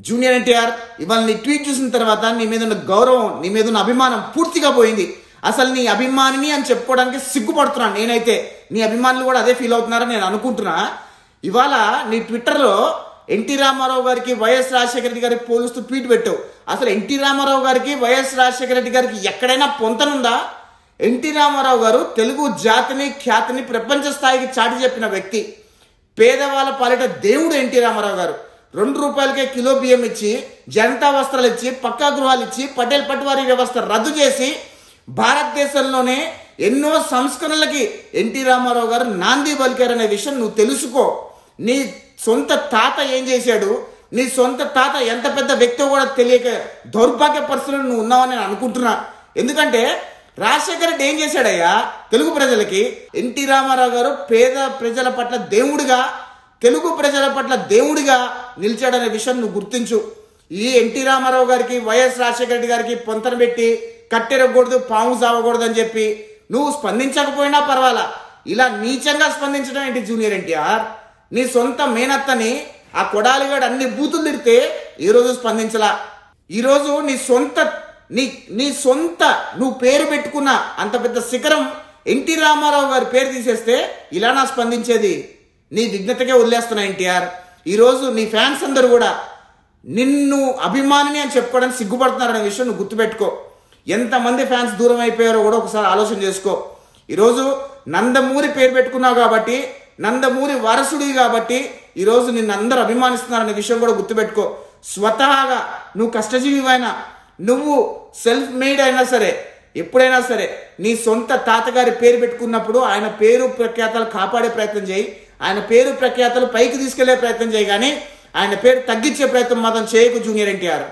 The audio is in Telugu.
జూనియర్ ఎన్టీఆర్ ఇవాళ నీ ట్వీట్ చూసిన తర్వాత నీ మీద ఉన్న గౌరవం నీ మీద ఉన్న అభిమానం పూర్తిగా పోయింది అసలు నీ అభిమానిని అని చెప్పుకోవడానికి సిగ్గుపడుతున్నాను నేనైతే నీ అభిమానులు కూడా అదే ఫీల్ అవుతున్నారని నేను అనుకుంటున్నా ఇవాళ నీ ట్విట్టర్లో ఎన్టీ రామారావు గారికి వైఎస్ రాజశేఖర రెడ్డి గారికి పోలుస్తూ ట్వీట్ పెట్టావు అసలు ఎన్టీ రామారావు గారికి వైఎస్ రాజశేఖర రెడ్డి గారికి ఎక్కడైనా పొంతనుందా ఎన్టీ రామారావు గారు తెలుగు జాతిని ఖ్యాతిని ప్రపంచ స్థాయికి చాటి చెప్పిన వ్యక్తి పేదవాళ్ళ పాలిట దేవుడు ఎన్టీ రామారావు గారు రెండు రూపాయలకే కిలో బియ్యం ఇచ్చి జనతా వస్త్రాలు ఇచ్చి పక్కా గృహాలు ఇచ్చి పటేల్ పట్వారీ వ్యవస్థ రద్దు చేసి భారతదేశంలోనే ఎన్నో సంస్కరణలకి ఎన్టీ రామారావు గారు నాంది పలికారనే విషయం నువ్వు తెలుసుకో నీ సొంత తాత ఏం చేశాడు నీ సొంత తాత ఎంత పెద్ద వ్యక్తో కూడా తెలియక దౌర్భాగ్య పరిస్థితులు నువ్వు ఉన్నావని నేను అనుకుంటున్నా ఎందుకంటే రాజశేఖర రెడ్డి ఏం చేశాడయ్యా తెలుగు ప్రజలకి ఎన్టీ రామారావు గారు పేద ప్రజల పట్ల దేవుడిగా తెలుగు ప్రజల పట్ల దేవుడిగా నిలిచాడనే విషయం నువ్వు గుర్తించు ఈ ఎన్టీ రామారావు గారికి వైఎస్ రాజశేఖర రెడ్డి గారికి పొంతన పెట్టి కట్టెరగకూడదు పాము సావకూడదు అని చెప్పి నువ్వు స్పందించకపోయినా పర్వాలా ఇలా నీచంగా స్పందించడం ఏంటి జూనియర్ ఎన్టీఆర్ నీ సొంత మేనత్తని ఆ కొడాలిగాడు అన్ని బూతులు తిడితే ఈరోజు స్పందించలా ఈరోజు నీ సొంత నీ నీ సొంత నువ్వు పేరు పెట్టుకున్న అంత పెద్ద శిఖరం ఎన్టీ రామారావు గారి పేరు తీసేస్తే ఇలా నా స్పందించేది నీ విఘ్నతకే వదిలేస్తున్నా ఎన్టీఆర్ ఈరోజు నీ ఫ్యాన్స్ అందరూ కూడా నిన్ను అభిమానిని అని చెప్పుకోవడానికి సిగ్గుపడుతున్నారనే విషయం నువ్వు గుర్తుపెట్టుకో ఎంతమంది ఫ్యాన్స్ దూరం అయిపోయారో కూడా ఒకసారి ఆలోచన చేసుకో ఈరోజు నందమూరి పేరు పెట్టుకున్నావు కాబట్టి నందమూరి వారసుడి కాబట్టి ఈరోజు నిన్ను అందరూ అభిమానిస్తున్నారనే విషయం కూడా గుర్తుపెట్టుకో స్వతహాగా నువ్వు కష్టజీవివైనా నువ్వు సెల్ఫ్ మేడ్ అయినా సరే ఎప్పుడైనా సరే నీ సొంత తాతగారి పేరు పెట్టుకున్నప్పుడు ఆయన పేరు ప్రఖ్యాతలు కాపాడే ప్రయత్నం చేయి ఆయన పేరు ప్రఖ్యాతలు పైకి తీసుకెళ్లే ప్రయత్నం చేయి కానీ ఆయన పేరు తగ్గించే ప్రయత్నం మాత్రం చేయకు జూనియర్ ఎన్టీఆర్